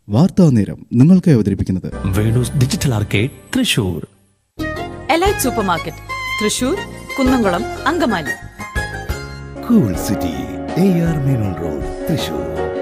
വാർത്താ നേരം നിങ്ങൾക്ക് അവതരിപ്പിക്കുന്നത് Venus digital arcade Thrissur elite supermarket Thrissur Kunnamkulam Angamaly cool city A R Menon road Thrissur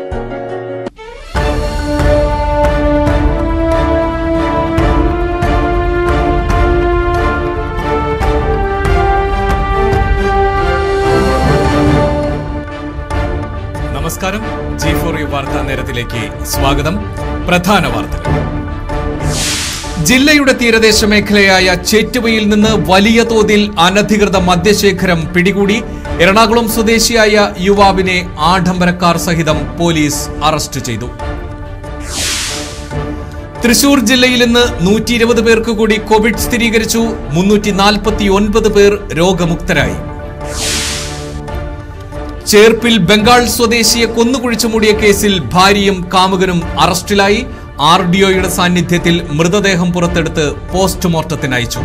നമസ്കാരം ജി ഫോർ യു വാർത്താ നേരത്തിലേക്ക് സ്വാഗതം പ്രധാന വാർത്തകൾ ജില്ലയുടെ തീരദേശ മേഖലയായ ചേറ്റുവയിൽ നിന്ന് വലിയ തോതിൽ അനധികൃത മദ്യശേഖരം പിടികൂടി എറണാകുളം സ്വദേശിയായ യുവാവിനെ ആഡംബരക്കാർ സഹിതം പോലീസ് അറസ്റ്റ് ചെയ്തു തൃശൂർ ജില്ലയിൽ ഇന്ന് നൂറ്റി ഇരുപത് പേർക്ക് കൂടി കോവിഡ് സ്ഥിരീകരിച്ചു മുന്നൂറ്റി നാൽപ്പത്തി ഒൻപത് പേർ രോഗമുക്തരായി ചേർപ്പിൽ ബംഗാൾ സ്വദേശിയെ കൊന്നുകുഴിച്ചു മൂടിയ കേസിൽ ഭാര്യയും കാമുകനും അറസ്റ്റിലായി ആർ ഡി ഒയുടെ സാന്നിധ്യത്തിൽ മൃതദേഹം പുറത്തെടുത്ത് പോസ്റ്റ്മോർട്ടത്തിന് അയച്ചു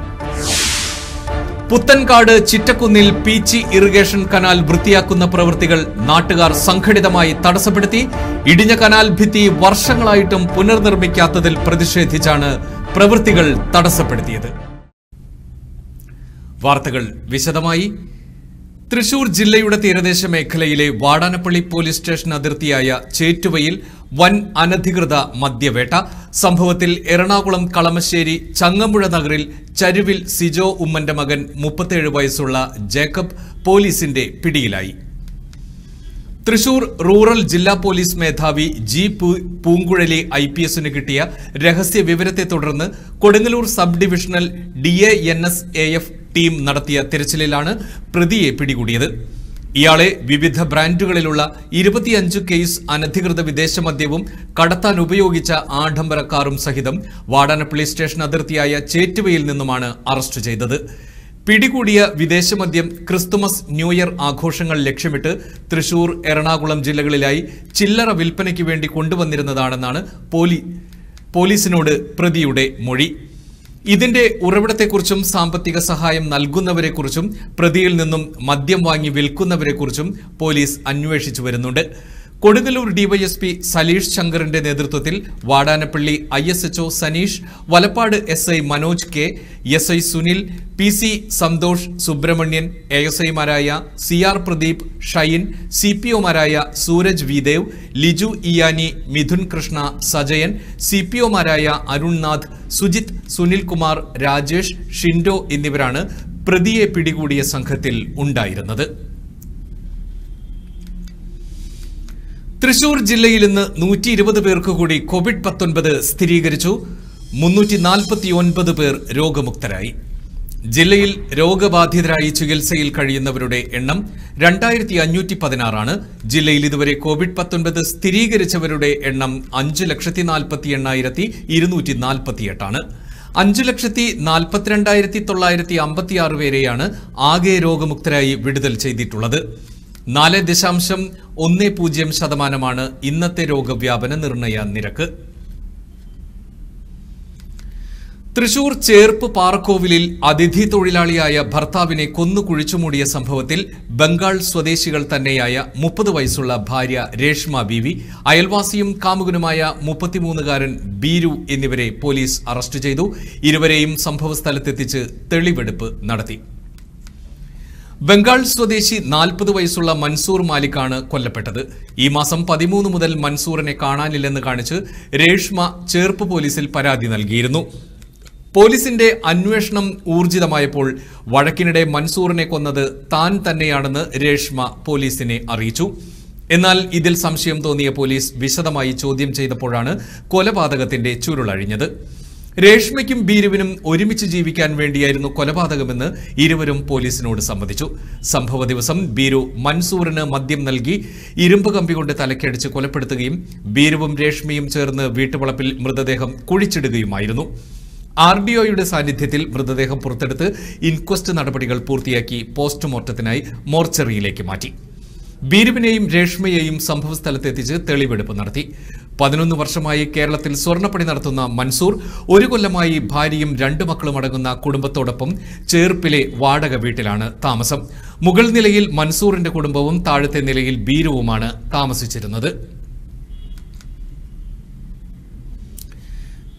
പുത്തൻകാട് ചിറ്റക്കുന്നിൽ പീച്ചി ഇറിഗേഷൻ കനാൽ വൃത്തിയാക്കുന്ന പ്രവൃത്തികൾ നാട്ടുകാർ സംഘടിതമായി തടസ്സപ്പെടുത്തി ഇടിഞ്ഞ കനാൽ ഭിത്തി വർഷങ്ങളായിട്ടും പുനർനിർമ്മിക്കാത്തതിൽ പ്രതിഷേധിച്ചാണ് പ്രവൃത്തികൾ തടസ്സപ്പെടുത്തിയത് വാർത്തകൾ വിശദമായി തൃശൂർ ജില്ലയുടെ തീരദേശ മേഖലയിലെ വാടാനപ്പള്ളി പോലീസ് സ്റ്റേഷൻ അതിർത്തിയായ ചേറ്റുവയിൽ വൻ അനധികൃത മദ്യവേട്ട സംഭവത്തിൽ എറണാകുളം കളമശ്ശേരി ചങ്ങമ്പുഴ നഗറിൽ ചരുവിൽ സിജോ ഉമ്മന്റെ മകൻ മുപ്പത്തേഴ് വയസ്സുള്ള ജേക്കബ് പോലീസിന്റെ പിടിയിലായി തൃശൂർ റൂറൽ ജില്ലാ പോലീസ് മേധാവി ജി പു- പൂങ്കുഴലി ഐ പി എസിന് കിട്ടിയ രഹസ്യ വിവരത്തെ തുടർന്ന് Kodungallur sub divisional D A N S A F team നടത്തിയ തിരച്ചിലിലാണ് പ്രതിയെ പിടികൂടിയത് ഇയാളെ വിവിധ ബ്രാൻഡുകളിലുള്ള ഇരുപത്തിയഞ്ച് കേസ് അനധികൃത വിദേശ മദ്യവും കടത്താൻ ഉപയോഗിച്ച ആഡംബര കാറും സഹിതം വാടാനപ്പള്ളി സ്റ്റേഷൻ അതിർത്തിയായ ചേറ്റുവയിൽ നിന്നുമാണ് അറസ്റ്റ് ചെയ്തത് പിടികൂടിയ വിദേശമദ്യം ക്രിസ്തുമസ് ന്യൂ ഇയർ ആഘോഷങ്ങൾ ലക്ഷ്യമിട്ട് തൃശൂർ എറണാകുളം ജില്ലകളിലായി ചില്ലറ വിൽപ്പനയ്ക്ക് വേണ്ടി കൊണ്ടുവന്നിരുന്നതാണെന്നാണ് പോലീ പോലീസിനോട് പ്രതിയുടെ മൊഴി ഇതിന്റെ ഉറവിടത്തെക്കുറിച്ചും സാമ്പത്തിക സഹായം നൽകുന്നവരെക്കുറിച്ചും പ്രതിയിൽ നിന്നും മദ്യം വാങ്ങി വിൽക്കുന്നവരെക്കുറിച്ചും പോലീസ് അന്വേഷിച്ചു വരുന്നുണ്ട് കൊടുങ്ങല്ലൂർ ഡിവൈഎസ്പി സലീഷ് ശങ്കറിന്റെ നേതൃത്വത്തിൽ Vadanappally I S HO Saneesh Valappad S I Manoj K S I Sunil P C Santhosh Subramanian A S ഐമാരായ C R Pradeep Shine C P ഒമാരായ സൂരജ് വിദേവ് ലിജു ഇയാനി മിഥുൻ കൃഷ്ണ സജയൻ സി പി ഒമാരായ അരുൺനാഥ് സുജിത് സുനിൽകുമാർ രാജേഷ് ഷിൻഡോ എന്നിവരാണ് പ്രതിയെ പിടികൂടിയ സംഘത്തിൽ ഉണ്ടായിരുന്നത് തൃശൂർ ജില്ലയിൽ ഇന്ന് നൂറ്റി ഇരുപത് പേർക്ക് കൂടി കോവിഡ് പത്തൊൻപത് സ്ഥിരീകരിച്ചു മുന്നൂറ്റി നാൽപ്പത്തി ഒൻപത് പേർ രോഗമുക്തരായി ജില്ലയിൽ രോഗബാധിതരായി ചികിത്സയിൽ കഴിയുന്നവരുടെ എണ്ണം രണ്ടായിരത്തി അഞ്ഞൂറ്റി പതിനാറാണ് ജില്ലയിൽ ഇതുവരെ കോവിഡ് പത്തൊൻപത് സ്ഥിരീകരിച്ചവരുടെ എണ്ണം അഞ്ച് ലക്ഷത്തി നാൽപ്പത്തി എണ്ണായിരത്തി ഇരുന്നൂറ്റി നാൽപ്പത്തിയെട്ടാണ് അഞ്ചു ലക്ഷത്തി നാൽപ്പത്തിരണ്ടായിരത്തി തൊള്ളായിരത്തി അമ്പത്തിയാറ് പേരെയാണ് ആകെ രോഗമുക്തരായി വിടുതൽ ചെയ്തിട്ടുള്ളത് നാല് ദശാംശം ഒന്ന് പൂജ്യം ശതമാനമാണ് ഇന്നത്തെ രോഗവ്യാപന നിർണയ നിരക്ക് തൃശൂർ ചേർപ്പ് പാറക്കോവിലിൽ അതിഥി തൊഴിലാളിയായ ഭർത്താവിനെ കൊന്നു കുഴിച്ചുമൂടിയ സംഭവത്തിൽ ബംഗാൾ സ്വദേശികൾ തന്നെയായ മുപ്പത് വയസ്സുള്ള ഭാര്യ രേഷ്മ ബീവി അയൽവാസിയും കാമുകനുമായ മുപ്പത്തിമൂന്നുകാരൻ ബീരു എന്നിവരെ പോലീസ് അറസ്റ്റ് ചെയ്തു ഇരുവരെയും സംഭവസ്ഥലത്തെത്തിച്ച് തെളിവെടുപ്പ് നടത്തി ബംഗാൾ സ്വദേശി നാൽപ്പത് വയസ്സുള്ള മൻസൂർ മാലിക്കാണ് കൊല്ലപ്പെട്ടത് ഈ മാസം പതിമൂന്ന് മുതൽ മൻസൂറിനെ കാണാനില്ലെന്ന് കാണിച്ച് രേഷ്മ ചേർപ്പ് പോലീസിൽ പരാതി നൽകിയിരുന്നു പോലീസിന്റെ അന്വേഷണം ഊർജിതമായപ്പോൾ വഴക്കിനിടെ മൻസൂറിനെ കൊന്നത് താൻ തന്നെയാണെന്ന് രേഷ്മ പോലീസിനെ അറിയിച്ചു എന്നാൽ ഇതിൽ സംശയം തോന്നിയ പോലീസ് വിശദമായി ചോദ്യം ചെയ്തപ്പോഴാണ് കൊലപാതകത്തിന്റെ ചുരുളഴിഞ്ഞത് രേഷ്മയ്ക്കും ബീരുവിനും ഒരുമിച്ച് ജീവിക്കാൻ വേണ്ടിയായിരുന്നു കൊലപാതകമെന്ന് ഇരുവരും പോലീസിനോട് സമ്മതിച്ചു സംഭവ ദിവസം ബീരു മൻസൂറിന് മദ്യം നൽകി ഇരുമ്പ് കമ്പി കൊണ്ട് തലക്കടിച്ച് കൊലപ്പെടുത്തുകയും ബീരുവും രേഷ്മയും ചേർന്ന് വീട്ടുവളപ്പിൽ മൃതദേഹം കുഴിച്ചിടുകയുമായിരുന്നു ആർ ഡി ഒയുടെ സാന്നിധ്യത്തിൽ മൃതദേഹം പുറത്തെടുത്ത് ഇൻക്വസ്റ്റ് നടപടികൾ പൂർത്തിയാക്കി പോസ്റ്റ്മോർട്ടത്തിനായി മോർച്ചറിയിലേക്ക് മാറ്റി ബീരുവിനെയും രേഷ്മയെയും സംഭവസ്ഥലത്തെത്തിച്ച് തെളിവെടുപ്പ് നടത്തി പതിനൊന്ന് വർഷമായി കേരളത്തിൽ സ്വർണ്ണപ്പണി നടത്തുന്ന മൻസൂർ ഒരു കൊല്ലമായി ഭാര്യയും രണ്ടു മക്കളും അടങ്ങുന്ന കുടുംബത്തോടൊപ്പം ചേർപ്പിലെ വാടക വീട്ടിലാണ് താമസം മുകൾ നിലയിൽ മൻസൂറിന്റെ കുടുംബവും താഴത്തെ നിലയിൽ ബീരുവുമാണ് താമസിച്ചിരുന്നത്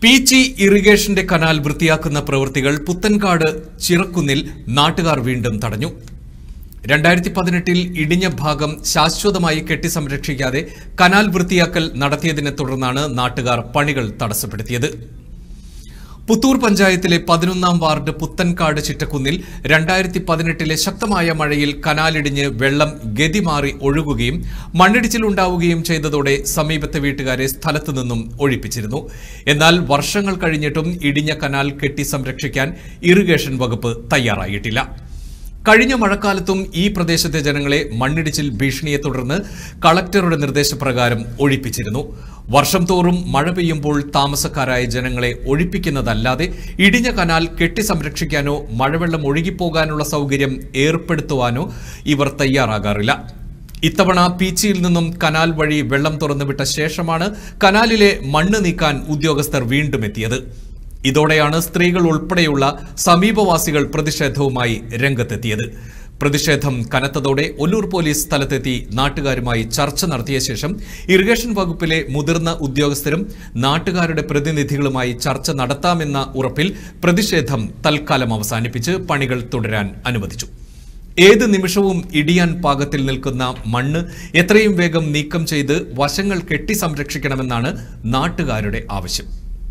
പീച്ചി ഇറിഗേഷന്റെ കനാൽ വൃത്തിയാക്കുന്ന പ്രവൃത്തികൾ പുത്തൻകാട് ചിറക്കുന്നിൽ നാട്ടുകാർ വീണ്ടും തടഞ്ഞു രണ്ടായിരത്തി പതിനെട്ടിൽ ഇടിഞ്ഞ ഭാഗം ശാശ്വതമായി കെട്ടി സംരക്ഷിക്കാതെ കനാൽ വൃത്തിയാക്കൽ നടത്തിയതിനെ തുടർന്നാണ് നാട്ടുകാർ പണികൾ തടസ്സപ്പെടുത്തിയത് പുത്തൂർ പഞ്ചായത്തിലെ പതിനൊന്നാം വാർഡ് പുത്തൻകാട് ചിറ്റക്കുന്നിൽ രണ്ടായിരത്തി പതിനെട്ടിലെ ശക്തമായ മഴയിൽ കനാലിടിഞ്ഞ് വെള്ളം ഗതിമാറി ഒഴുകുകയും മണ്ണിടിച്ചിലുണ്ടാവുകയും ചെയ്തതോടെ സമീപത്തെ വീട്ടുകാരെ സ്ഥലത്തു നിന്നും ഒഴിപ്പിച്ചിരുന്നു എന്നാൽ വർഷങ്ങൾ കഴിഞ്ഞിട്ടും ഇടിഞ്ഞ കനാൽ കെട്ടി സംരക്ഷിക്കാൻ ഇറിഗേഷൻ വകുപ്പ് തയ്യാറായിട്ടില്ല കഴിഞ്ഞ മഴക്കാലത്തും ഈ പ്രദേശത്തെ ജനങ്ങളെ മണ്ണിടിച്ചിൽ ഭീഷണിയെ തുടർന്ന് കളക്ടറുടെ നിർദ്ദേശപ്രകാരം ഒഴിപ്പിച്ചിരുന്നു വർഷം തോറും മഴ പെയ്യുമ്പോൾ താമസക്കാരായ ജനങ്ങളെ ഒഴിപ്പിക്കുന്നതല്ലാതെ ഇടിഞ്ഞ കനാൽ കെട്ടി സംരക്ഷിക്കാനോ മഴവെള്ളം ഒഴുകിപ്പോകാനുള്ള സൗകര്യം ഏർപ്പെടുത്തുവാനോ ഇവർ തയ്യാറാകാറില്ല ഇത്തവണ പീച്ചിയിൽ നിന്നും കനാൽ വഴി വെള്ളം തുറന്നുവിട്ട ശേഷമാണ് കനാലിലെ മണ്ണ് നീക്കാൻ ഉദ്യോഗസ്ഥർ വീണ്ടും എത്തിയത് ഇതോടെയാണ് സ്ത്രീകൾ ഉൾപ്പെടെയുള്ള സമീപവാസികൾ പ്രതിഷേധവുമായി രംഗത്തെത്തിയത് പ്രതിഷേധം കനത്തതോടെ ഒല്ലൂർ പോലീസ് സ്ഥലത്തെത്തി നാട്ടുകാരുമായി ചർച്ച നടത്തിയ ശേഷം ഇറിഗേഷൻ വകുപ്പിലെ മുതിർന്ന ഉദ്യോഗസ്ഥരും നാട്ടുകാരുടെ പ്രതിനിധികളുമായി ചർച്ച നടത്താമെന്ന ഉറപ്പിൽ പ്രതിഷേധം തൽക്കാലം അവസാനിപ്പിച്ച് പണികൾ തുടരാൻ അനുവദിച്ചു ഏത് നിമിഷവും ഇടിയാൻ പാകത്തിൽ നിൽക്കുന്ന മണ്ണ് എത്രയും വേഗം നീക്കം ചെയ്ത് വശങ്ങൾ കെട്ടി സംരക്ഷിക്കണമെന്നാണ് നാട്ടുകാരുടെ ആവശ്യം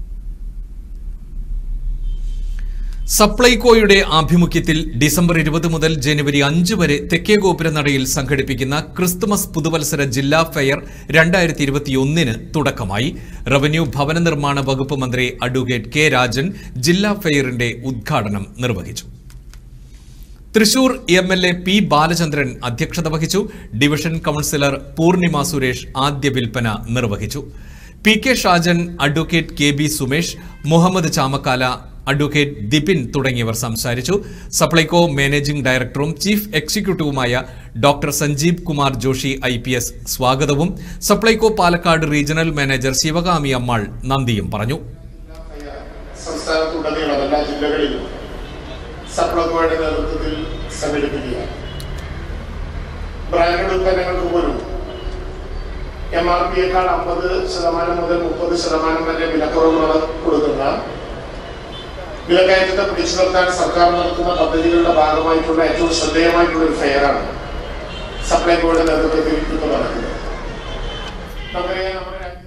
സപ്ലൈകോയുടെ ആഭിമുഖ്യത്തിൽ ഡിസംബർ ഇരുപത് മുതൽ ജനുവരി അഞ്ച് വരെ തെക്കേ ഗോപുരനടയിൽ സംഘടിപ്പിക്കുന്ന ക്രിസ്തുമസ് പുതുവത്സര ജില്ലാ ഫെയർ രണ്ടായിരത്തി ഇരുപത്തിയൊന്നിന് തുടക്കമായി റവന്യൂ ഭവന നിർമ്മാണ വകുപ്പ് മന്ത്രി അഡ്വക്കേറ്റ് കെ രാജൻ ജില്ലാ ഫെയറിന്റെ ഉദ്ഘാടനം നിർവഹിച്ചു Thrissur M L A P Balachandran അധ്യക്ഷത വഹിച്ചു ഡിവിഷൻ കൌൺസിലർ പൂർണിമ സുരേഷ് ആദ്യ വിൽപ്പന നിർവഹിച്ചു P K Shajan advocate K B Sumesh Muhammad Chamakkala advocate Dipin തുടങ്ങിയവർ സംസാരിച്ചു സപ്ലൈകോ മാനേജിംഗ് ഡയറക്ടറും ചീഫ് എക്സിക്യൂട്ടീവുമായ doctor Sanjeev Kumar Joshi I P S സ്വാഗതവും സപ്ലൈകോ പാലക്കാട് റീജിയണൽ മാനേജർ ശിവകാമി അമ്മാൾ നന്ദിയും പറഞ്ഞു സംസ്ഥാനത്തുടനീളം എല്ലാ ജില്ലകളിലും സപ്ലൈകോയുടെ നേതൃത്വത്തിൽ സംഘടിപ്പിക്കുക ബ്രാൻഡഡ് ഉൽപ്പന്നങ്ങൾക്ക് പോലും എം ആർ പിയേക്കാൾ അമ്പത് ശതമാനം മുതൽ മുപ്പത് ശതമാനം വരെ വിലക്കുറവുകൾ കൊടുക്കുന്ന വിലക്കയറ്റത്തെ പിടിച്ചു നിർത്താൻ സർക്കാർ നടത്തുന്ന പദ്ധതികളുടെ ഭാഗമായിട്ടുള്ള ഏറ്റവും ശ്രദ്ധേയമായിട്ടുള്ള ഒരു ഫെയറാണ് സപ്ലൈകോയുടെ നേതൃത്വത്തിൽ ഇപ്പോൾ നടക്കുന്നത് നമുക്കറിയാം നമ്മുടെ രാജ്യത്ത്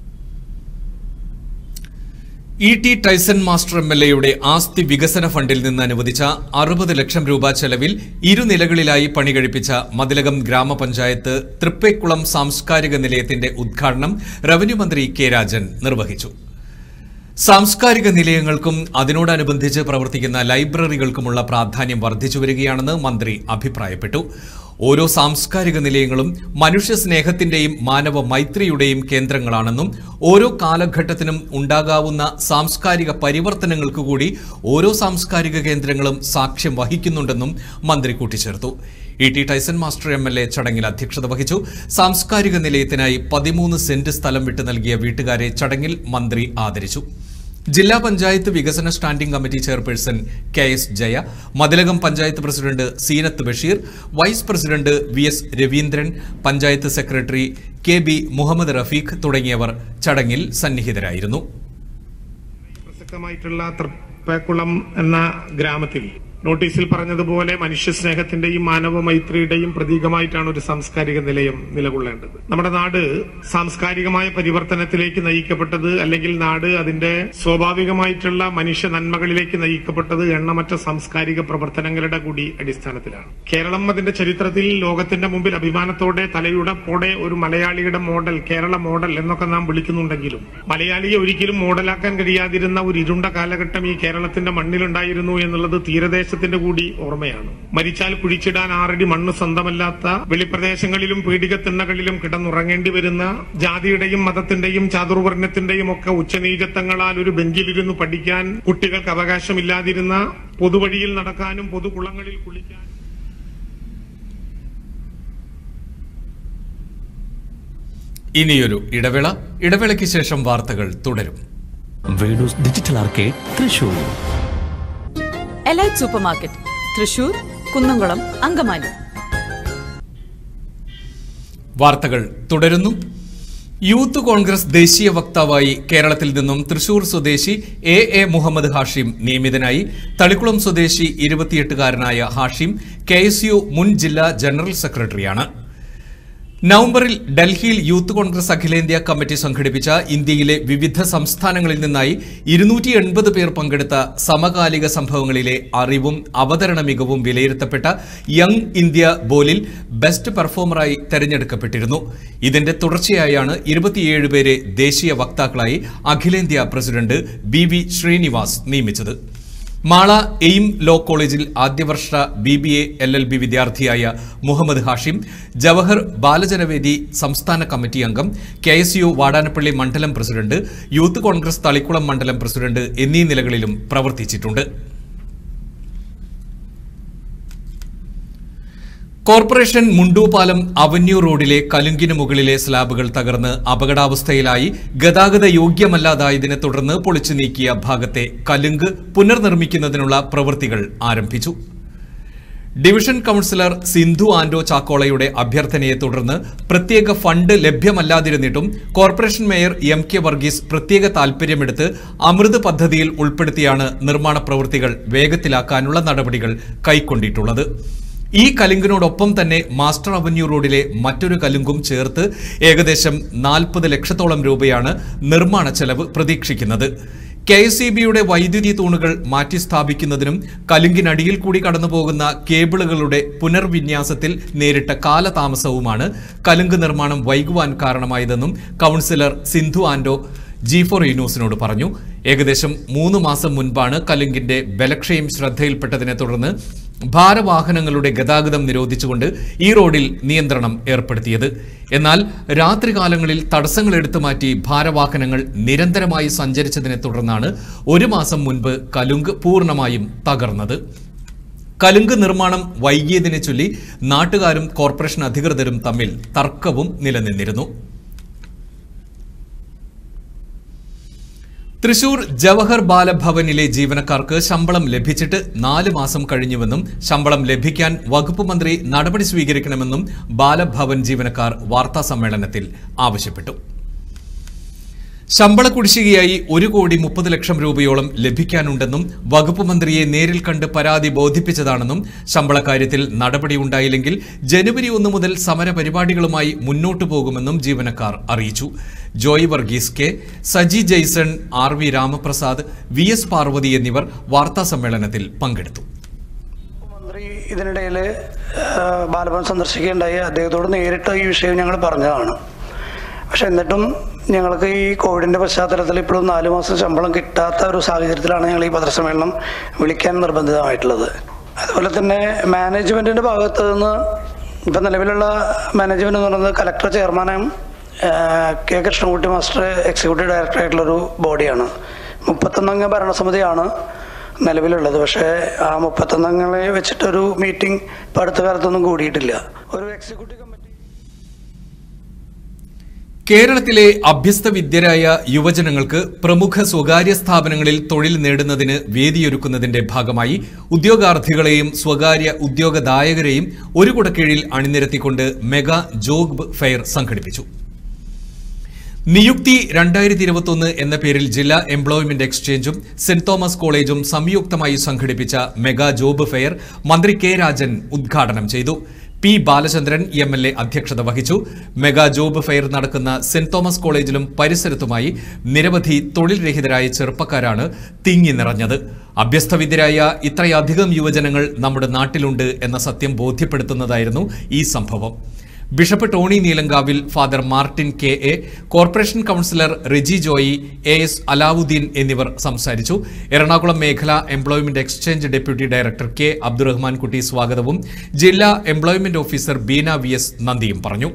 E T Tyson master M L എയുടെ ആസ്തി വികസന ഫണ്ടിൽ നിന്ന് അനുവദിച്ച അറുപത് ലക്ഷം രൂപ ചെലവിൽ ഇരുനിലകളിലായി പണി കഴിപ്പിച്ച മതിലകം ഗ്രാമപഞ്ചായത്ത് തൃപ്പേക്കുളം സാംസ്കാരിക നിലയത്തിന്റെ ഉദ്ഘാടനം റവന്യൂ മന്ത്രി കെ രാജൻ നിർവഹിച്ചു സാംസ്കാരിക നിലയങ്ങൾക്കും അതിനോടനുബന്ധിച്ച് പ്രവർത്തിക്കുന്ന ലൈബ്രറികൾക്കുമുള്ള പ്രാധാന്യം വർദ്ധിച്ചു വരികയാണെന്ന് മന്ത്രി അഭിപ്രായപ്പെട്ടു ഓരോ സാംസ്കാരിക നിലയങ്ങളും മനുഷ്യ സ്നേഹത്തിന്റെയും മാനവ മൈത്രിയുടെയും കേന്ദ്രങ്ങളാണെന്നും ഓരോ കാലഘട്ടത്തിനും ഉണ്ടാകാവുന്ന സാംസ്കാരിക പരിവർത്തനങ്ങൾക്ക് കൂടി ഓരോ സാംസ്കാരിക കേന്ദ്രങ്ങളും സാക്ഷ്യം വഹിക്കുന്നുണ്ടെന്നും മന്ത്രി കൂട്ടിച്ചേർത്തു E T Tyson master M L A ചടങ്ങിൽ അധ്യക്ഷത വഹിച്ചു സാംസ്കാരിക നിലയത്തിനായി പതിമൂന്ന് സെന്റ് സ്ഥലം വിട്ടു നൽകിയ വീട്ടുകാരെ ചടങ്ങിൽ മന്ത്രി ആദരിച്ചു ജില്ലാ പഞ്ചായത്ത് വികസന standing committee chairperson K S Jaya Mathilakam panchayat president Seenath Basheer vice president V S Raveendran panchayat secretary K B Muhammad Rafeeq തുടങ്ങിയവർ ചടങ്ങിൽ സന്നിഹിതരായിരുന്നു പ്രസക്തമായിട്ടുള്ള തൃപ്പേക്കുളം എന്ന ഗ്രാമത്തിൽ നോട്ടീസിൽ പറഞ്ഞതുപോലെ മനുഷ്യ സ്നേഹത്തിന്റെയും മാനവ മൈത്രിയുടെയും പ്രതീകമായിട്ടാണ് ഒരു സാംസ്കാരിക നിലയം നിലകൊള്ളേണ്ടത് നമ്മുടെ നാട് സാംസ്കാരികമായ പരിവർത്തനത്തിലേക്ക് നയിക്കപ്പെട്ടത് അല്ലെങ്കിൽ നാട് അതിന്റെ സ്വാഭാവികമായിട്ടുള്ള മനുഷ്യ നന്മകളിലേക്ക് നയിക്കപ്പെട്ടത് എണ്ണമറ്റ സാംസ്കാരിക പ്രവർത്തനങ്ങളുടെ കൂടി അടിസ്ഥാനത്തിലാണ് കേരളം അതിന്റെ ചരിത്രത്തിൽ ലോകത്തിന്റെ മുമ്പിൽ അഭിമാനത്തോടെ തലയുടപ്പോടെ ഒരു മലയാളിയുടെ മോഡൽ കേരള മോഡൽ എന്നൊക്കെ നാം വിളിക്കുന്നുണ്ടെങ്കിലും മലയാളിയെ ഒരിക്കലും മോഡലാക്കാൻ കഴിയാതിരുന്ന ഒരു ഇരുണ്ട കാലഘട്ടം ഈ കേരളത്തിന്റെ മണ്ണിലുണ്ടായിരുന്നു എന്നുള്ളത് തീരദേശത്തിന്റെ കൂടി ഓർമ്മയാണ് മരിച്ചാൽ കുഴിച്ചിടാൻ ആറടി മണ്ണ് സ്വന്തമല്ലാത്ത വെളിപ്രദേശങ്ങളിലും പീഡികത്തിണ്ണകളിലും കിടന്നുറങ്ങേണ്ടി വരുന്ന ജാതിയുടെയും മതത്തിന്റെയും ചാതുർവർണ്ണത്തിന്റെയും ഒക്കെ ഉച്ചനീചത്വങ്ങളാൽ ഒരു ബെഞ്ചിലിരുന്ന് പഠിക്കാൻ കുട്ടികൾക്ക് അവകാശമില്ലാതിരുന്ന പൊതുവഴിയിൽ നടക്കാനും പൊതുകുളങ്ങളിൽ കുളിക്കാനും ഇനിയൊരു ഇടവേള ഇടവേളയ്ക്ക് ശേഷം വാർത്തകൾ തുടരും Venus digital arcade Thrissur elite supermarket Thrissur Kunnamkulam Angamaly വാർത്തകൾ തുടരുന്നു യൂത്ത് കോൺഗ്രസ് ദേശീയ വക്താവായി കേരളത്തിൽ നിന്നും തൃശൂർ സ്വദേശി എ എ മുഹമ്മദ് ഹാഷിം നിയമിതനായി തളിക്കുളം സ്വദേശി ഇരുപത്തിയെട്ടുകാരനായ ഹാഷിം കെ എസ് യു മുൻ ജില്ലാ ജനറൽ സെക്രട്ടറിയാണ് നവംബറിൽ ഡൽഹിയിൽ യൂത്ത് കോൺഗ്രസ് അഖിലേന്ത്യാ കമ്മിറ്റി സംഘടിപ്പിച്ച ഇന്ത്യയിലെ വിവിധ സംസ്ഥാനങ്ങളിൽ നിന്നായി ഇരുന്നൂറ്റി എൺപത് പേർ പങ്കെടുത്ത സമകാലിക സംഭവങ്ങളിലെ അറിവും അവതരണ മികവും വിലയിരുത്തപ്പെട്ട യങ് ഇന്ത്യ ബോലിൽ ബെസ്റ്റ് പെർഫോമറായി തെരഞ്ഞെടുക്കപ്പെട്ടിരുന്നു ഇതിന്റെ തുടർച്ചയായാണ് ഇരുപത്തിയേഴ് പേരെ ദേശീയ വക്താക്കളായി അഖിലേന്ത്യാ പ്രസിഡന്റ് ബി വി ശ്രീനിവാസ് നിയമിച്ചത് മാള എയിം ലോ കോളേജിൽ ആദ്യവർഷ B B A L L B വിദ്യാർത്ഥിയായ മുഹമ്മദ് ഹാഷിം ജവഹർ ബാലജനവേദി സംസ്ഥാന കമ്മിറ്റി അംഗം കെ എസ് യു വാടാനപ്പള്ളി മണ്ഡലം പ്രസിഡന്റ് യൂത്ത് കോൺഗ്രസ് തളിക്കുളം മണ്ഡലം പ്രസിഡന്റ് എന്നീ നിലകളിലും പ്രവർത്തിച്ചിട്ടുണ്ട് കോർപ്പറേഷൻ മുണ്ടൂപാലം അവന്യൂ റോഡിലെ കലുങ്കിന് മുകളിലെ സ്ലാബുകൾ തകർന്ന് അപകടാവസ്ഥയിലായി ഗതാഗത യോഗ്യമല്ലാതായതിനെ തുടർന്ന് പൊളിച്ചു നീക്കിയ ഭാഗത്തെ കലുങ്ക് പുനർനിർമ്മിക്കുന്നതിനുള്ള പ്രവൃത്തികൾ ആരംഭിച്ചു ഡിവിഷൻ കൌൺസിലർ സിന്ധു ആന്റോ ചാക്കോളയുടെ അഭ്യർത്ഥനയെ തുടർന്ന് പ്രത്യേക ഫണ്ട് ലഭ്യമല്ലാതിരുന്നിട്ടും corporation mayor M K Varghese പ്രത്യേക താൽപര്യമെടുത്ത് അമൃത് പദ്ധതിയിൽ ഉൾപ്പെടുത്തിയാണ് നിർമ്മാണ പ്രവൃത്തികൾ വേഗത്തിലാക്കാനുള്ള നടപടികൾ കൈക്കൊണ്ടിട്ടുള്ളത് ഈ കലുങ്കിനോടൊപ്പം തന്നെ മാസ്റ്റർ അവന്യൂ റോഡിലെ മറ്റൊരു കലുങ്കും ചേർത്ത് ഏകദേശം നാൽപ്പത് ലക്ഷത്തോളം രൂപയാണ് നിർമ്മാണ ചെലവ് പ്രതീക്ഷിക്കുന്നത് കെ എസ് ഇ ബിയുടെ വൈദ്യുതി തൂണുകൾ മാറ്റി സ്ഥാപിക്കുന്നതിനും കലുങ്കിനടിയിൽ കൂടി കടന്നുപോകുന്ന കേബിളുകളുടെ പുനർവിന്യാസത്തിൽ നേരിട്ട കാലതാമസവുമാണ് കലുങ്ക് നിർമ്മാണം വൈകുവാൻ കാരണമായതെന്നും councillor Sindhu Anto G four ന്യൂസിനോട് പറഞ്ഞു ഏകദേശം മൂന്ന് മാസം മുൻപാണ് കലുങ്കിന്റെ ബലക്ഷയം ശ്രദ്ധയിൽപ്പെട്ടതിനെ തുടർന്ന് ഭാരവാഹനങ്ങളുടെ ഗതാഗതം നിരോധിച്ചുകൊണ്ട് ഈ റോഡിൽ നിയന്ത്രണം ഏർപ്പെടുത്തിയത് എന്നാൽ രാത്രികാലങ്ങളിൽ തടസ്സങ്ങൾ എടുത്തു മാറ്റി ഭാരവാഹനങ്ങൾ നിരന്തരമായി സഞ്ചരിച്ചതിനെ തുടർന്നാണ് ഒരു മാസം മുൻപ് കലുങ്ക് പൂർണ്ണമായും തകർന്നത് കലുങ്ക് നിർമ്മാണം വൈകിയതിനെ ചൊല്ലി നാട്ടുകാരും കോർപ്പറേഷൻ അധികൃതരും തമ്മിൽ തർക്കവും നിലനിന്നിരുന്നു തൃശൂർ ജവഹർ ബാലഭവനിലെ ജീവനക്കാർക്ക് ശമ്പളം ലഭിച്ചിട്ട് നാല് മാസം കഴിഞ്ഞുവെന്നും ശമ്പളം ലഭിക്കാൻ വകുപ്പ് മന്ത്രി നടപടി സ്വീകരിക്കണമെന്നും ബാലഭവൻ ജീവനക്കാർ വാർത്താ സമ്മേളനത്തിൽ ആവശ്യപ്പെട്ടു ശമ്പള കുടിശ്ശികയായി ഒരു കോടി മുപ്പത് ലക്ഷം രൂപയോളം ലഭിക്കാനുണ്ടെന്നും വകുപ്പ് മന്ത്രിയെ നേരിൽ കണ്ട് പരാതി ബോധിപ്പിച്ചതാണെന്നും ശമ്പള കാര്യത്തിൽ നടപടിയുണ്ടായില്ലെങ്കിൽ ജനുവരി ഒന്ന് മുതൽ സമര പരിപാടികളുമായി മുന്നോട്ടു പോകുമെന്നും ജീവനക്കാർ അറിയിച്ചു Joy Varghese K Saji Jaison R V Ramaprasad V S Parvathy എന്നിവർ വാർത്താ സമ്മേളനത്തിൽ പങ്കെടുത്തു മന്ത്രി ഇതിനിടയിൽ ബാലഭവൻ സന്ദർശിക്കുകയുണ്ടായി അദ്ദേഹത്തോട് നേരിട്ട് ഈ വിഷയം ഞങ്ങൾ പറഞ്ഞതാണ് പക്ഷെ എന്നിട്ടും ഞങ്ങൾക്ക് ഈ കോവിഡിൻ്റെ പശ്ചാത്തലത്തിൽ ഇപ്പോഴും നാല് മാസം ശമ്പളം കിട്ടാത്ത ഒരു സാഹചര്യത്തിലാണ് ഞങ്ങൾ ഈ പത്രസമ്മേളനം വിളിക്കാൻ നിർബന്ധിതമായിട്ടുള്ളത് അതുപോലെ തന്നെ മാനേജ്മെൻറ്റിൻ്റെ ഭാഗത്ത് നിന്ന് ഇപ്പം നിലവിലുള്ള മാനേജ്മെൻറ്റ് എന്ന് പറയുന്നത് കലക്ടർ ചെയർമാനും K Krishnankutty master executive director ആയിട്ടുള്ളൊരു ബോഡിയാണ് മുപ്പത്തൊന്നംഗ ഭരണസമിതിയാണ് നിലവിലുള്ളത് പക്ഷേ ആ മുപ്പത്തൊന്നംഗങ്ങളെ വെച്ചിട്ടൊരു മീറ്റിംഗ് ഇപ്പം അടുത്ത കാലത്തൊന്നും കൂടിയിട്ടില്ല ഒരു എക്സിക്യൂട്ടീവ് കമ്മിറ്റി കേരളത്തിലെ അഭ്യസ്ത വിദ്യരായ യുവജനങ്ങൾക്ക് പ്രമുഖ സ്വകാര്യ സ്ഥാപനങ്ങളിൽ തൊഴിൽ നേടുന്നതിന് വേദിയൊരുക്കുന്നതിന്റെ ഭാഗമായി ഉദ്യോഗാർത്ഥികളെയും സ്വകാര്യ ഉദ്യോഗദായകരെയും ഒരു കുടക്കീഴിൽ അണിനിരത്തിക്കൊണ്ട് മെഗാ ജോബ് ഫെയർ സംഘടിപ്പിച്ചു നിയുക്തി രണ്ടായിരത്തി ഇരുപത്തൊന്ന് എന്ന പേരിൽ ജില്ലാ എംപ്ലോയ്മെന്റ് എക്സ്ചേഞ്ചും സെന്റ് തോമസ് കോളേജും സംയുക്തമായി സംഘടിപ്പിച്ച മെഗാ ജോബ് ഫെയർ മന്ത്രി കെ രാജൻ ഉദ്ഘാടനം ചെയ്തു P Balachandran M L A അധ്യക്ഷത വഹിച്ചു മെഗാ ജോബ് ഫെയർ നടക്കുന്ന സെന്റ് തോമസ് കോളേജിലും പരിസരത്തുമായി നിരവധി തൊഴിൽ രഹിതരായ ചെറുപ്പക്കാരാണ് തിങ്ങി നിറഞ്ഞത് അഭ്യസ്തവിദ്യരായ ഇത്രയധികം യുവജനങ്ങൾ നമ്മുടെ നാട്ടിലുണ്ട് എന്ന സത്യം ബോധ്യപ്പെടുത്തുന്നതായിരുന്നു ഈ സംഭവം bishop Tony Neelankavil father Martin K A corporation councillor Riji Joy A S Alavudheen എന്നിവർ സംസാരിച്ചു എറണാകുളം മേഖല employment exchange deputy director K Abdurahman Kutty സ്വാഗതവും ജില്ലാ employment officer Beena V S നന്ദിയും പറഞ്ഞു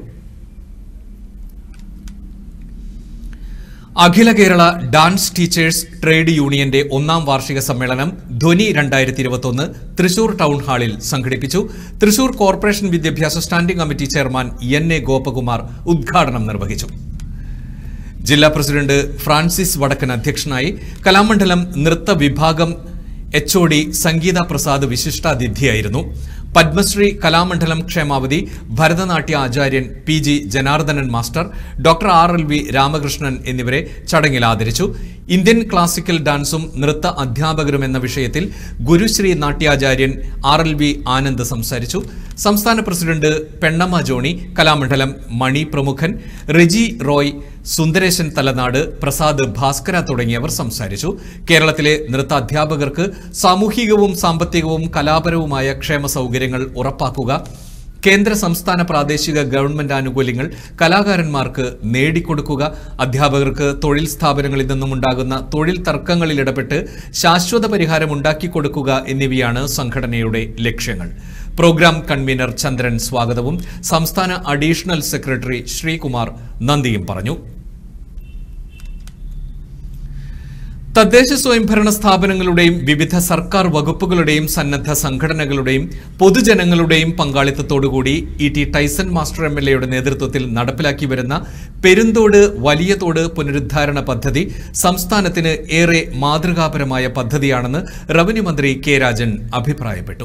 Akhila Kerala dance teachers trade യൂണിയന്റെ ഒന്നാം വാർഷിക സമ്മേളനം ധ്വനി രണ്ടായിരത്തി ഇരുപത്തൊന്ന് തൃശൂർ ടൗൺ ഹാളിൽ സംഘടിപ്പിച്ചു തൃശൂർ കോർപ്പറേഷൻ വിദ്യാഭ്യാസ standing committee chairman N A Gopakumar ഉദ്ഘാടനം നിർവഹിച്ചു ജില്ലാ പ്രസിഡന്റ് ഫ്രാൻസിസ് വടക്കൻ അധ്യക്ഷനായി കലാമണ്ഡലം നൃത്ത വിഭാഗം H O D Sangeetha Prasad വിശിഷ്ടാതിഥിയായിരുന്നു പത്മശ്രീ കലാമണ്ഡലം ക്ഷേമാവതി ഭരതനാട്യ ആചാര്യൻ P G Janardhanan master doctor R L V Ramakrishnan എന്നിവരെ ചടങ്ങിൽ ആദരിച്ചു ഇന്ത്യൻ ക്ലാസിക്കൽ ഡാൻസും നൃത്ത അധ്യാപകരും എന്ന വിഷയത്തിൽ ഗുരുശ്രീ നാട്യാചാര്യൻ ആർ എൽ വി ആനന്ദ് സംസാരിച്ചു സംസ്ഥാന പ്രസിഡന്റ് പെണ്ണമ്മ ജോണി കലാമണ്ഡലം മണി പ്രമുഖൻ റിജി റോയ് സുന്ദരേശൻ തലനാട് പ്രസാദ് ഭാസ്കര തുടങ്ങിയവർ സംസാരിച്ചു കേരളത്തിലെ നൃത്ത അധ്യാപകർക്ക് സാമൂഹികവും സാമ്പത്തികവും കലാപരവുമായ ക്ഷേമ സൗകര്യങ്ങൾ ഉറപ്പാക്കുക കേന്ദ്ര സംസ്ഥാന പ്രാദേശിക ഗവൺമെന്റ് ആനുകൂല്യങ്ങൾ കലാകാരന്മാർക്ക് നേടിക്കൊടുക്കുക അധ്യാപകർക്ക് തൊഴിൽ സ്ഥാപനങ്ങളിൽ നിന്നുമുണ്ടാകുന്ന തൊഴിൽ തർക്കങ്ങളിൽ ഇടപെട്ട് ശാശ്വത പരിഹാരം ഉണ്ടാക്കിക്കൊടുക്കുക എന്നിവയാണ് സംഘടനയുടെ ലക്ഷ്യങ്ങൾ പ്രോഗ്രാം കൺവീനർ ചന്ദ്രൻ സ്വാഗതവും സംസ്ഥാന അഡീഷണൽ സെക്രട്ടറി ശ്രീകുമാർ നന്ദിയും പറഞ്ഞു തദ്ദേശ സ്വയംഭരണ സ്ഥാപനങ്ങളുടെയും വിവിധ സർക്കാർ വകുപ്പുകളുടെയും സന്നദ്ധ സംഘടനകളുടെയും പൊതുജനങ്ങളുടെയും പങ്കാളിത്തത്തോടുകൂടി E T Tyson master M L എയുടെ നേതൃത്വത്തിൽ നടപ്പിലാക്കി വരുന്ന പെരുന്തോട് വലിയ തോട് പുനരുദ്ധാരണ പദ്ധതി സംസ്ഥാനത്തിന് ഏറെ മാതൃകാപരമായ പദ്ധതിയാണെന്ന് റവന്യൂ മന്ത്രി കെ രാജൻ അഭിപ്രായപ്പെട്ടു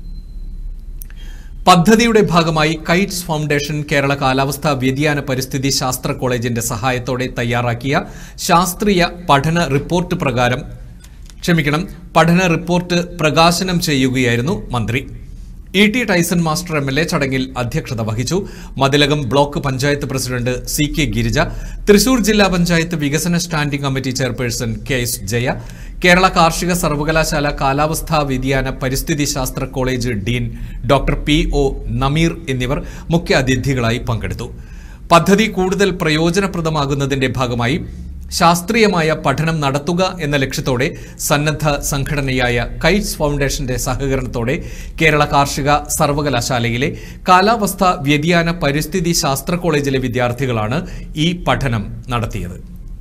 പദ്ധതിയുടെ ഭാഗമായി കൈറ്റ്സ് ഫൗണ്ടേഷൻ കേരള കാലാവസ്ഥാ വ്യതിയാന പരിസ്ഥിതി ശാസ്ത്ര കോളേജിന്റെ സഹായത്തോടെ തയ്യാറാക്കിയ ശാസ്ത്രീയ പഠന റിപ്പോർട്ട് പ്രകാരം ക്ഷമിക്കണം പഠന റിപ്പോർട്ട് പ്രകാശനം ചെയ്യുകയായിരുന്നു മന്ത്രി E T Tyson master M L A ചടങ്ങിൽ അധ്യക്ഷത വഹിച്ചു Mathilakam block panchayat president C K Girija Thrissur ജില്ലാ പഞ്ചായത്ത് വികസന standing committee chairperson K S Jaya Kerala കാർഷിക സർവകലാശാല കാലാവസ്ഥാ വ്യതിയാന പരിസ്ഥിതി ശാസ്ത്ര college dean doctor P O Nameer എന്നിവർ മുഖ്യ അതിഥികളായി പങ്കെടുത്തു പദ്ധതി കൂടുതൽ പ്രയോജനപ്രദമാകുന്നതിന്റെ ഭാഗമായി ശാസ്ത്രീയമായ പഠനം നടത്തുക എന്ന ലക്ഷ്യത്തോടെ സന്നദ്ധ സംഘടനയായ കൈറ്റ്സ് ഫൗണ്ടേഷന്റെ സഹകരണത്തോടെ കേരള കാർഷിക സർവകലാശാലയിലെ കാലാവസ്ഥാ വ്യതിയാന പരിസ്ഥിതി ശാസ്ത്ര കോളേജിലെ വിദ്യാർത്ഥികളാണ് ഈ പഠനം നടത്തിയത്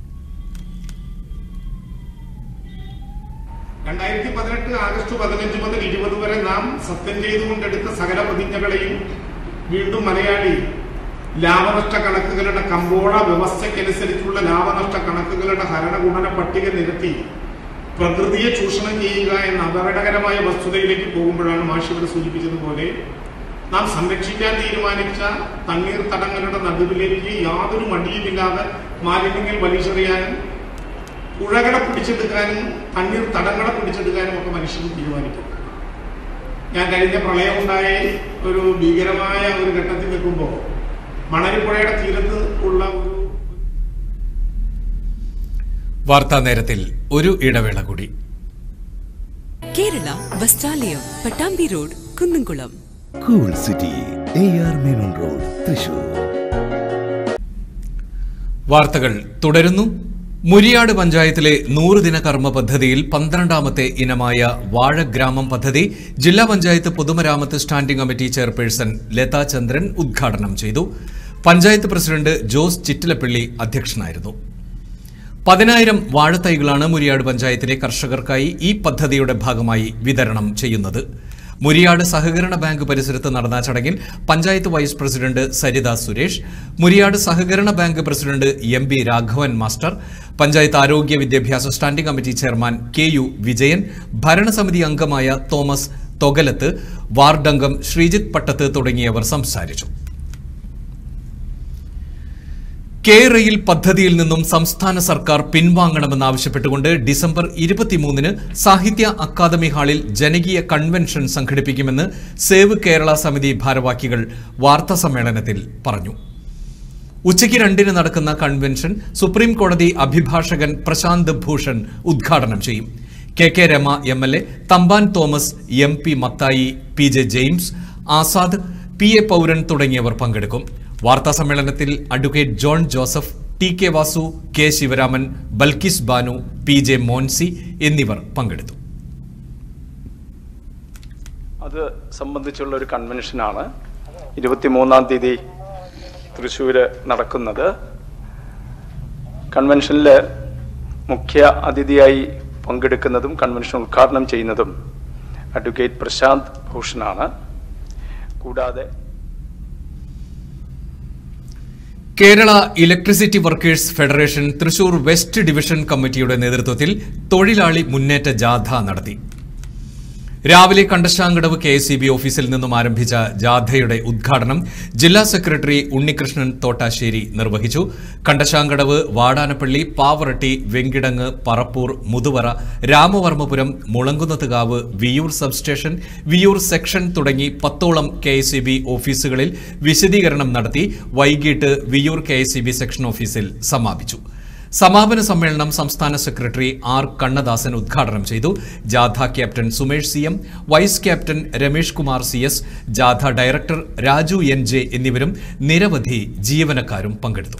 രണ്ടായിരത്തി പതിനെട്ട് ആഗസ്റ്റ് പതിനഞ്ച് മുതൽ ഇരുപത് വരെ നാം സത്യം ചെയ്തുകൊണ്ടെടുത്ത സകല പ്രതിജ്ഞകളെയും വീണ്ടും മലയാളി ലാഭനഷ്ട കണക്കുകളുടെ കമ്പോള വ്യവസ്ഥയ്ക്കനുസരിച്ചുള്ള ലാഭനഷ്ട കണക്കുകളുടെ ഹരണഗുണന പട്ടിക നിരത്തി പ്രകൃതിയെ ചൂഷണം ചെയ്യുക എന്ന അപകടകരമായ വസ്തുതയിലേക്ക് പോകുമ്പോഴാണ് മാഷി ഇവിടെ സൂചിപ്പിച്ചതുപോലെ നാം സംരക്ഷിക്കാൻ തീരുമാനിച്ച തണ്ണീർത്തടങ്ങളുടെ നടുവിലേക്ക് യാതൊരു മടിയുമില്ലാതെ മാലിന്യങ്ങൾ വലിച്ചെറിയാനും പുഴകളെ പിടിച്ചെടുക്കാനും തണ്ണീർ തടങ്ങളെ പിടിച്ചെടുക്കാനും ഒക്കെ മനുഷ്യൻ തീരുമാനിക്കും ഞാൻ കഴിഞ്ഞ പ്രളയമുണ്ടായ ഒരു ഭീകരമായ ഒരു ഘട്ടത്തിൽ നിൽക്കുമ്പോൾ മണലിപ്പുഴയുടെ തീരത്ത് ഉള്ള ഒരു വാർത്താ നേരത്തിൽ ഒരു ഇടവേള കൂടി Kerala Vasthralayam Pattambi road Kunnamkulam cool city A R Menon road Thrissur വാർത്തകൾ തുടരുന്നു മുരിയാട് പഞ്ചായത്തിലെ നൂറ് ദിന കർമ്മ പദ്ധതിയിൽ പന്ത്രണ്ടാമത്തെ ഇനമായ വാഴഗ്രാമം പദ്ധതി ജില്ലാ പഞ്ചായത്ത് പൊതുമരാമത്ത് standing committee chairperson Latha Chandran ഉദ്ഘാടനം ചെയ്തു പഞ്ചായത്ത് പ്രസിഡന്റ് ജോസ് ചിറ്റിലപ്പള്ളി അധ്യക്ഷനായിരുന്നു പതിനായിരം വാഴത്തൈകളാണ് മുരിയാട് പഞ്ചായത്തിലെ കർഷകർക്കായി ഈ പദ്ധതിയുടെ ഭാഗമായി വിതരണം ചെയ്യുന്നത് മുരിയാട് സഹകരണ ബാങ്ക് പരിസരത്ത് നടന്ന ചടങ്ങിൽ പഞ്ചായത്ത് വൈസ് പ്രസിഡന്റ് സരിത സുരേഷ് മുരിയാട് സഹകരണ bank president M B Raghavan master panchayat ആരോഗ്യ വിദ്യാഭ്യാസ standing committee chairman K U Vijayan ഭരണസമിതി അംഗമായ തോമസ് തൊഗലത്ത് വാർഡംഗം ശ്രീജിത്ത് പട്ടത്ത് തുടങ്ങിയവർ സംസാരിച്ചു കെ റെയിൽ പദ്ധതിയിൽ നിന്നും സംസ്ഥാന സർക്കാർ പിൻവാങ്ങണമെന്നാവശ്യപ്പെട്ടുകൊണ്ട് ഡിസംബർ ഇരുപത്തിമൂന്നിന് സാഹിത്യ അക്കാദമി ഹാളിൽ ജനകീയ കൺവെൻഷൻ സംഘടിപ്പിക്കുമെന്ന് സേവ് കേരള സമിതി ഭാരവാഹികൾ വാർത്താ സമ്മേളനത്തിൽ പറഞ്ഞു ഉച്ചയ്ക്ക് രണ്ടിന് നടക്കുന്ന കൺവെൻഷൻ സുപ്രീം കോടതി അഭിഭാഷകൻ പ്രശാന്ത് ഭൂഷൺ ഉദ്ഘാടനം ചെയ്യും K K Rema M L A Thampan Thomas M P Mathai P J James Azad P A Pouran തുടങ്ങിയവർ പങ്കെടുക്കും വാർത്താ സമ്മേളനത്തിൽ advocate John Joseph T K Vasu K Sivaraman Balkis Banu P J Moncy എന്നിവർ പങ്കെടുത്തു അത് സംബന്ധിച്ചുള്ള ഒരു കൺവെൻഷനാണ് ഇരുപത്തിമൂന്നാം തീയതി തൃശ്ശൂർ നടക്കുന്നത് കൺവെൻഷനിൽ മുഖ്യ അതിഥിയായി പങ്കെടുക്കുന്നതും കൺവെൻഷൻ ഉദ്ഘാടനം ചെയ്യുന്നതും അഡ്വക്കേറ്റ് പ്രശാന്ത് ഭൂഷണാണ് കൂടാതെ Kerala electricity workers federation Thrissur west division കമ്മിറ്റിയുടെ നേതൃത്വത്തിൽ തൊഴിലാളി മുന്നേറ്റ ജാഥ നടത്തി രാവിലെ കണ്ടശാങ്കടവ് കെ എസ് ഓഫീസിൽ നിന്നും ആരംഭിച്ച ജാഥയുടെ ഉദ്ഘാടനം ജില്ലാ സെക്രട്ടറി ഉണ്ണികൃഷ്ണൻ തോട്ടാശ്ശേരി നിർവഹിച്ചു കണ്ടശാങ്കടവ് വാടാനപ്പള്ളി പാവറട്ടി വെങ്കിടങ്ങ് പറപ്പൂർ മുതുവറ രാമവർമ്മപുരം മുളങ്കുന്നത്തുകാവ് വിയൂർ സബ്സ്റ്റേഷൻ വിയൂർ സെക്ഷൻ തുടങ്ങി പത്തോളം കെ ഓഫീസുകളിൽ വിശദീകരണം നടത്തി വൈകിട്ട് വിയൂർ കെ സെക്ഷൻ ഓഫീസിൽ സമാപിച്ചു സമാപന സമ്മേളനം സംസ്ഥാന സെക്രട്ടറി ആർ കണ്ണദാസൻ ഉദ്ഘാടനം ചെയ്തു ജാഥ captain Sumesh C M vice captain Ramesh Kumar C S ജാഥ ഡയറക്ടർ രാജു എൻ ജെ എന്നിവരും നിരവധി ജീവനക്കാരും പങ്കെടുത്തു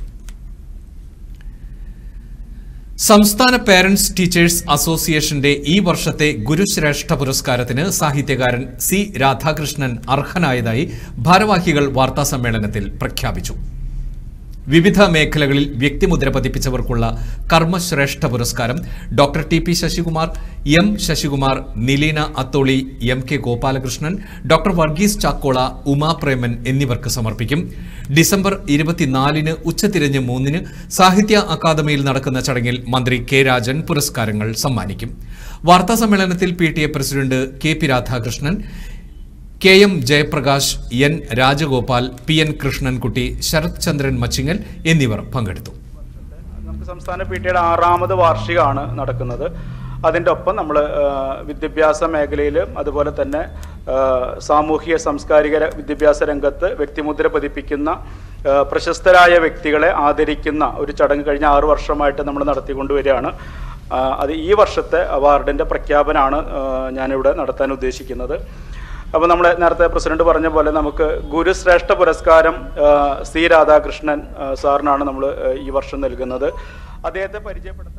സംസ്ഥാന പേരന്റ്സ് ടീച്ചേഴ്സ് അസോസിയേഷന്റെ ഈ വർഷത്തെ ഗുരുശ്രേഷ്ഠ പുരസ്കാരത്തിന് സാഹിത്യകാരൻ സി രാധാകൃഷ്ണൻ അർഹനായതായി ഭാരവാഹികൾ വാർത്താസമ്മേളനത്തിൽ പ്രഖ്യാപിച്ചു വിവിധ മേഖലകളിൽ വ്യക്തിമുദ്ര പതിപ്പിച്ചവർക്കുള്ള കർമ്മശ്രേഷ്ഠ പുരസ്കാരം doctor T P Sasikumar M Sasikumar Nileena Atholi M K Gopalakrishnan doctor Varghese Chakkola Uma Preman എന്നിവർക്ക് സമർപ്പിക്കും ഡിസംബർ ഇരുപത്തിനാലിന് ഉച്ചതിരിഞ്ഞ് മൂന്നിന് സാഹിത്യ അക്കാദമിയിൽ നടക്കുന്ന ചടങ്ങിൽ മന്ത്രി കെ രാജൻ പുരസ്കാരങ്ങൾ സമ്മാനിക്കും വാർത്താസമ്മേളനത്തിൽ P T A president K P Radhakrishnan K M Jayaprakash N Rajagopal P N Krishnankutty Sarath Chandran Machingal എന്നിവർ പങ്കെടുത്തു നമുക്ക് സംസ്ഥാന പി ടിയുടെ ആറാമത് വാർഷികമാണ് നടക്കുന്നത് അതിൻ്റെ ഒപ്പം നമ്മൾ വിദ്യാഭ്യാസ മേഖലയിലും അതുപോലെ തന്നെ ആ, സാമൂഹിക സാംസ്കാരിക ര- വിദ്യാഭ്യാസ രംഗത്ത് വ്യക്തിമുദ്ര പതിപ്പിക്കുന്ന ആ, പ്രശസ്തരായ വ്യക്തികളെ ആദരിക്കുന്ന ഒരു ചടങ്ങ് കഴിഞ്ഞ ആറു വർഷമായിട്ട് നമ്മൾ നടത്തിക്കൊണ്ടുവരികയാണ് ആ, അത് ഈ വർഷത്തെ അവാർഡിൻ്റെ പ്രഖ്യാപനമാണ് ആ, ഞാനിവിടെ നടത്താൻ ഉദ്ദേശിക്കുന്നത് അപ്പോൾ നമ്മൾ നേരത്തെ പ്രസിഡന്റ് പറഞ്ഞ പോലെ നമുക്ക് ഗുരുശ്രേഷ്ഠ പുരസ്കാരം ആ, സി രാധാകൃഷ്ണൻ ആ, സാറിനാണ് നമ്മൾ ആ, ഈ വർഷം നൽകുന്നത് അദ്ദേഹത്തെ പരിചയപ്പെടുത്തേണ്ട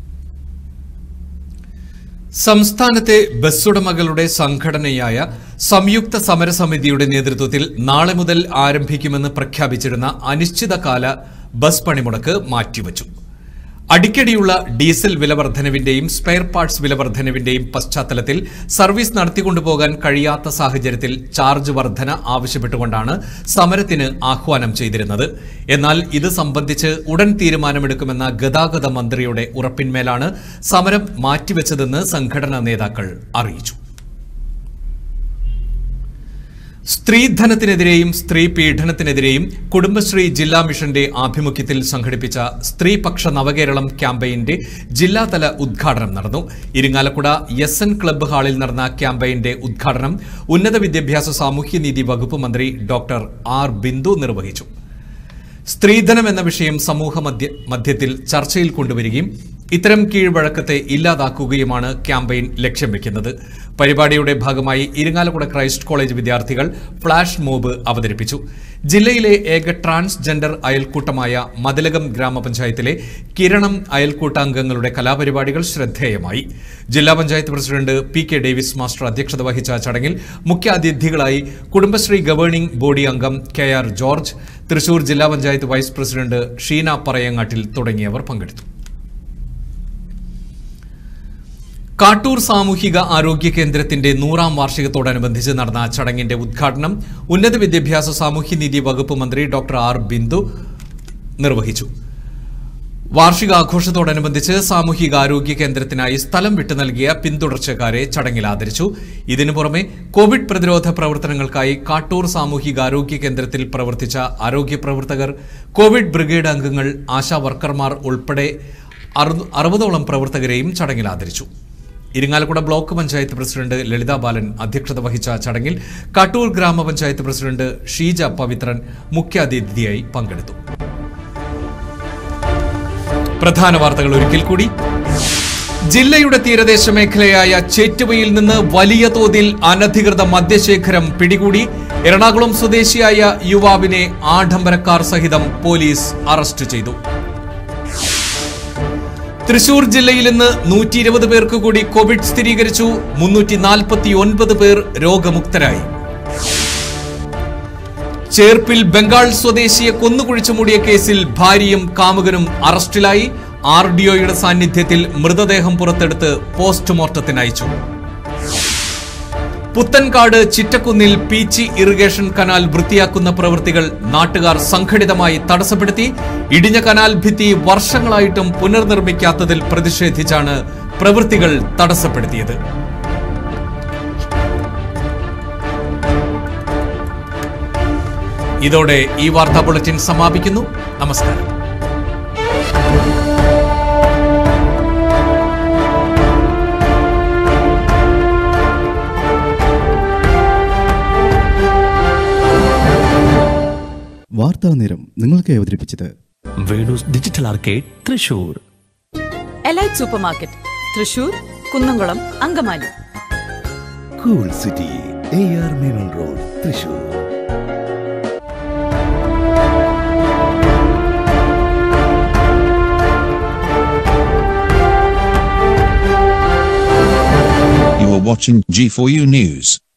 സംസ്ഥാനത്തെ ബസ്സുടമകളുടെ സംഘടനയായ സംയുക്ത സമരസമിതിയുടെ നേതൃത്വത്തിൽ നാളെ മുതൽ ആരംഭിക്കുമെന്ന് പ്രഖ്യാപിച്ചിരുന്ന അനിശ്ചിതകാല ബസ് പണിമുടക്ക് മാറ്റിവച്ചു അടിക്കടിയുള്ള ഡീസൽ വിലവർദ്ധനവിന്റെയും സ്പെയർ പാർട്സ് വിലവർദ്ധനവിന്റെയും പശ്ചാത്തലത്തിൽ സർവീസ് നടത്തിക്കൊണ്ടുപോകാൻ കഴിയാത്ത സാഹചര്യത്തിൽ ചാർജ് വർധന ആവശ്യപ്പെട്ടുകൊണ്ടാണ് സമരത്തിന് ആഹ്വാനം ചെയ്തിരുന്നത് എന്നാൽ ഇത് സംബന്ധിച്ച് ഉടൻ തീരുമാനമെടുക്കുമെന്ന ഗതാഗത മന്ത്രിയുടെ ഉറപ്പിന്മേലാണ് സമരം മാറ്റിവെച്ചതെന്ന് സംഘടനാ നേതാക്കൾ അറിയിച്ചു സ്ത്രീധനത്തിനെതിരെയും സ്ത്രീ പീഡനത്തിനെതിരെയും കുടുംബശ്രീ ജില്ലാ മിഷന്റെ ആഭിമുഖ്യത്തിൽ സംഘടിപ്പിച്ച സ്ത്രീപക്ഷ നവകേരളം ക്യാമ്പയിന്റെ ജില്ലാതല ഉദ്ഘാടനം നടന്നു ഇരിങ്ങാലക്കുട എസ് എൻ ക്ലബ്ബ് ഹാളിൽ നടന്ന ക്യാമ്പയിന്റെ ഉദ്ഘാടനം ഉന്നത വിദ്യാഭ്യാസ സാമൂഹ്യനീതി വകുപ്പ് മന്ത്രി ഡോക്ടർ ആർ ബിന്ദു നിർവഹിച്ചു സ്ത്രീധനം എന്ന വിഷയം സമൂഹ മധ്യ മധ്യത്തിൽ ചർച്ചയിൽ കൊണ്ടുവരികയും ഇത്തരം കീഴ്വഴക്കത്തെ ഇല്ലാതാക്കുകയുമാണ് ക്യാമ്പയിൻ ലക്ഷ്യം വെക്കുന്നത് പരിപാടിയുടെ ഭാഗമായി ഇരിങ്ങാലക്കുട ക്രൈസ്റ്റ് കോളേജ് വിദ്യാർത്ഥികൾ ഫ്ളാഷ് മോബ് അവതരിപ്പിച്ചു ജില്ലയിലെ ഏക ട്രാൻസ്ജെൻഡർ അയൽക്കൂട്ടമായ മതിലകം ഗ്രാമപഞ്ചായത്തിലെ കിരണം അയൽക്കൂട്ടാംഗങ്ങളുടെ കലാപരിപാടികൾ ശ്രദ്ധേയമായി ജില്ലാ panchayat president P K Davis master അധ്യക്ഷത വഹിച്ച ചടങ്ങിൽ മുഖ്യാതിഥികളായി കുടുംബശ്രീ ഗവേണിംഗ് ബോഡി അംഗം കെ ആർ ജോർജ് തൃശൂർ ജില്ലാ പഞ്ചായത്ത് വൈസ് പ്രസിഡന്റ് ഷീന പറയങ്ങാട്ടിൽ തുടങ്ങിയവർ പങ്കെടുത്തു കാട്ടൂർ സാമൂഹിക ആരോഗ്യ കേന്ദ്രത്തിന്റെ നൂറാം വാർഷികത്തോടനുബന്ധിച്ച് നടന്ന ചടങ്ങിന്റെ ഉദ്ഘാടനം ഉന്നത വിദ്യാഭ്യാസ സാമൂഹ്യനീതി വകുപ്പ് മന്ത്രി ഡോക്ടർ ആർ ബിന്ദു നിർവഹിച്ചു വാർഷികാഘോഷത്തോടനുബന്ധിച്ച് സാമൂഹിക ആരോഗ്യ കേന്ദ്രത്തിനായി സ്ഥലം വിട്ടു നൽകിയ പിന്തുടർച്ചക്കാരെ ചടങ്ങിൽ ആദരിച്ചു ഇതിനു പുറമെ കോവിഡ് പ്രതിരോധ പ്രവർത്തനങ്ങൾക്കായി കാട്ടൂർ സാമൂഹിക ആരോഗ്യ കേന്ദ്രത്തിൽ പ്രവർത്തിച്ച ആരോഗ്യ പ്രവർത്തകർ കോവിഡ് ബ്രിഗേഡ് അംഗങ്ങൾ ആശാ വർക്കർമാർ ഉൾപ്പെടെ അറുപ- അറുപതോളം പ്രവർത്തകരെയും ചടങ്ങിൽ ആദരിച്ചു ഇരിങ്ങാലക്കുട ബ്ലോക്ക് പഞ്ചായത്ത് പ്രസിഡന്റ് ലളിത ബാലൻ അധ്യക്ഷത വഹിച്ച ചടങ്ങിൽ കാട്ടൂർ ഗ്രാമപഞ്ചായത്ത് പ്രസിഡന്റ് ഷീജ പവിത്രൻ മുഖ്യാതിഥിയായി പങ്കെടുത്തു പ്രധാന വാർത്തകൾ ഒരിക്കൽ കൂടി ജില്ലയുടെ തീരദേശ മേഖലയായ ചേറ്റുവയിൽ നിന്ന് വലിയ തോതിൽ അനധികൃത മദ്യശേഖരം പിടികൂടി എറണാകുളം സ്വദേശിയായ യുവാവിനെ ആഡംബരക്കാർ സഹിതം പോലീസ് അറസ്റ്റ് ചെയ്തു തൃശൂർ ജില്ലയിൽ ഇന്ന് നൂറ്റി ഇരുപത് പേർക്ക് കൂടി കോവിഡ് സ്ഥിരീകരിച്ചു മുന്നൂറ്റി നാൽപ്പത്തി ഒൻപത് പേർ രോഗമുക്തരായി ചേർപ്പിൽ ബംഗാൾ സ്വദേശിയെ കൊന്നുകുഴിച്ചു മൂടിയ കേസിൽ ഭാര്യയും കാമുകനും അറസ്റ്റിലായി ആർ ഡി ഒയുടെ സാന്നിധ്യത്തിൽ മൃതദേഹം പുറത്തെടുത്ത് പോസ്റ്റ്മോർട്ടത്തിന് അയച്ചു പുത്തൻകാട് ചിറ്റക്കുന്നിൽ പീച്ചി ഇറിഗേഷൻ കനാൽ വൃത്തിയാക്കുന്ന പ്രവൃത്തികൾ നാട്ടുകാർ സംഘടിതമായി തടസ്സപ്പെടുത്തി ഇടിഞ്ഞ കനാൽ ഭിത്തി വർഷങ്ങളായിട്ടും പുനർനിർമ്മിക്കാത്തതിൽ പ്രതിഷേധിച്ചാണ് പ്രവൃത്തികൾ തടസ്സപ്പെടുത്തിയത് ഇതോടെ ഈ വാർത്താ ബുള്ളറ്റിൻ സമാപിക്കുന്നു നമസ്കാരം വാർത്താ നേരം നിങ്ങൾക്ക് അവതരിപ്പിച്ചത് Venus digital arcade Thrissur elite supermarket Thrissur Kunnamkulam Angamaly cool city A R Menon road Thrissur You are watching G4U News.